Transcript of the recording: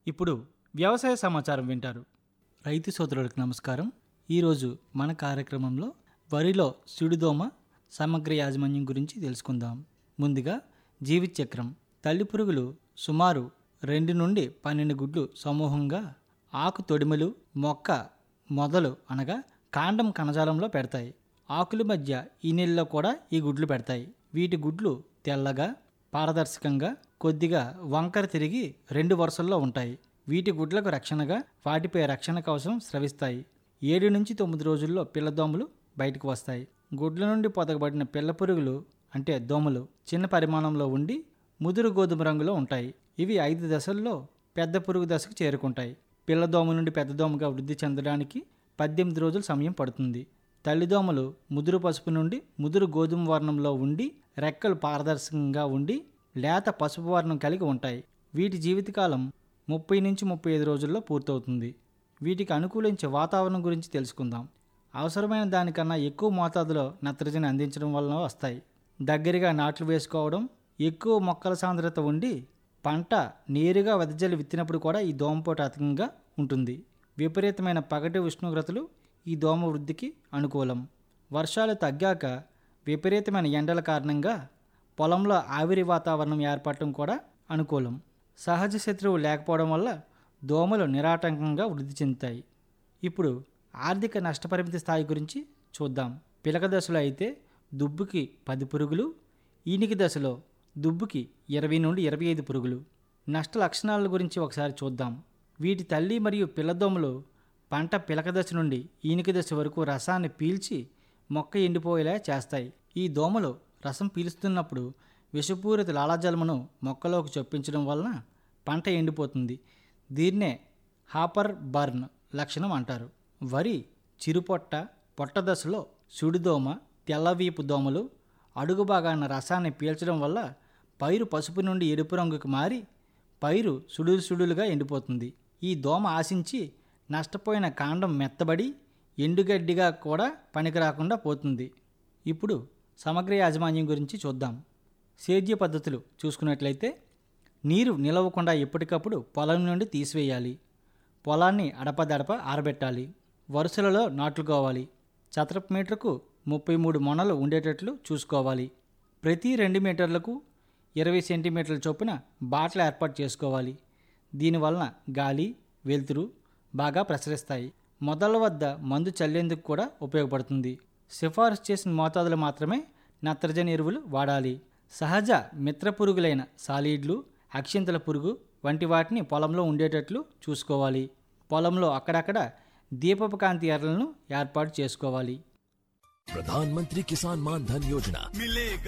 ఇప్పుడు వ్యవసాయ సమాచారం వింటారు రైతు సోదరులకు నమస్కారం ఈరోజు మన కార్యక్రమంలో వరిలో సుడిదోమ సమగ్ర యాజమాన్యం గురించి తెలుసుకుందాం ముందుగా జీవిత చక్రం తల్లి పురుగులు సుమారు రెండు నుండి పన్నెండు గుడ్లు సమూహంగా ఆకు తొడిమలు మొక్క మొదలు అనగా కాండం కణజాలంలో పెడతాయి ఆకుల మధ్య ఈ నెలలో కూడా ఈ గుడ్లు పెడతాయి వీటి గుడ్లు తెల్లగా పారదర్శకంగా కొద్దిగా వంకర తిరిగి రెండు వరుసల్లో ఉంటాయి వీటి గుడ్లకు రక్షణగా వాటిపై రక్షణ కవచం స్రవిస్తాయి ఏడు నుంచి తొమ్మిది రోజుల్లో పిల్ల దోమలు బయటకు వస్తాయి గుడ్ల నుండి పొదగబడిన పిల్ల పురుగులు అంటే దోమలు చిన్న పరిమాణంలో ఉండి ముదురు గోధుమ రంగులో ఉంటాయి ఇవి ఐదు దశల్లో పెద్ద పురుగు దశకు చేరుకుంటాయి పిల్ల దోమ నుండి పెద్ద దోమగా వృద్ధి చెందడానికి పద్దెనిమిది రోజుల సమయం పడుతుంది తల్లిదోమలు ముదురు పసుపు నుండి ముదురు గోధుమ వర్ణంలో ఉండి రెక్కలు పారదర్శకంగా ఉండి లేత పసుపు వర్ణం కలిగి ఉంటాయి వీటి జీవితకాలం ముప్పై నుంచి ముప్పై ఐదు రోజుల్లో పూర్తవుతుంది వీటికి అనుకూలించే వాతావరణం గురించి తెలుసుకుందాం అవసరమైన దానికన్నా ఎక్కువ మోతాదులో నత్రజని అందించడం వలన వస్తాయి దగ్గరగా నాట్లు వేసుకోవడం ఎక్కువ మొక్కల సాంద్రత ఉండి పంట నేరుగా వెదజల్లి విత్తినప్పుడు కూడా ఈ దోమపోటు అధికంగా ఉంటుంది విపరీతమైన పగటి ఉష్ణోగ్రతలు ఈ దోమ వృద్ధికి అనుకూలం వర్షాలు తగ్గాక విపరీతమైన ఎండల కారణంగా పొలంలో ఆవిరి వాతావరణం ఏర్పడటం కూడా అనుకూలం సహజ శత్రువు లేకపోవడం వల్ల దోమలు నిరాటంకంగా వృద్ధి చెందుతాయి ఇప్పుడు ఆర్థిక నష్టపరిమితి స్థాయి గురించి చూద్దాం పిలక దశలో అయితే దుబ్బుకి పది పురుగులు ఈనిక దశలో దుబ్బుకి ఇరవై నుండి ఇరవై ఐదు పురుగులు నష్ట లక్షణాల గురించి ఒకసారి చూద్దాం వీటి తల్లి మరియు పిల్లదోమలు పంట పిలక దశ నుండి ఈనిక దశ వరకు రసాన్ని పీల్చి మొక్క ఎండిపోయేలా చేస్తాయి ఈ దోమలు రసం పీలుస్తున్నప్పుడు విషపూరిత లాలాజలమును మొక్కలోకి చొప్పించడం వలన పంట ఎండిపోతుంది దీన్నే హాపర్ బర్న్ లక్షణం అంటారు వరి చిరుపొట్ట పొట్ట దశలో సుడిదోమ తెల్లవీపు దోమలు అడుగు భాగాన రసాన్ని పీల్చడం వల్ల పైరు పసుపు నుండి ఎరుపు రంగుకు మారి పైరు సుడులు సుడులుగా ఎండిపోతుంది ఈ దోమ ఆశించి నష్టపోయిన కాండం మెత్తబడి ఎండుగడ్డిగా కూడా పనికిరాకుండా పోతుంది ఇప్పుడు సమగ్ర యాజమాన్యం గురించి చూద్దాం సేద్య పద్ధతులు చూసుకున్నట్లయితే నీరు నిలవకుండా ఎప్పటికప్పుడు పొలం నుండి తీసివేయాలి పొలాన్ని అడపదడప ఆరబెట్టాలి వరుసలలో నాట్లుకోవాలి చదరపు మీటర్కు ముప్పై మూడు మొనలు ఉండేటట్లు చూసుకోవాలి ప్రతి రెండు మీటర్లకు ఇరవై సెంటీమీటర్ల చొప్పున బాటలు ఏర్పాటు చేసుకోవాలి దీనివలన గాలి వెలుతురు బాగా ప్రసరిస్తాయి మొదల వద్ద మందు చల్లేందుకు కూడా ఉపయోగపడుతుంది సిఫారసు చేసిన మోతాదులు మాత్రమే నత్రజని ఎరువులు వాడాలి సహజ మిత్ర పురుగులైన సాలీడ్లు అక్షింతల పురుగు వంటి వాటిని పొలంలో ఉండేటట్లు చూసుకోవాలి పొలంలో అక్కడక్కడ దీపపు కాంతి ఎర్రలను ఏర్పాటు చేసుకోవాలి प्रधानमंत्री किसान मान धन योजना मिलेगा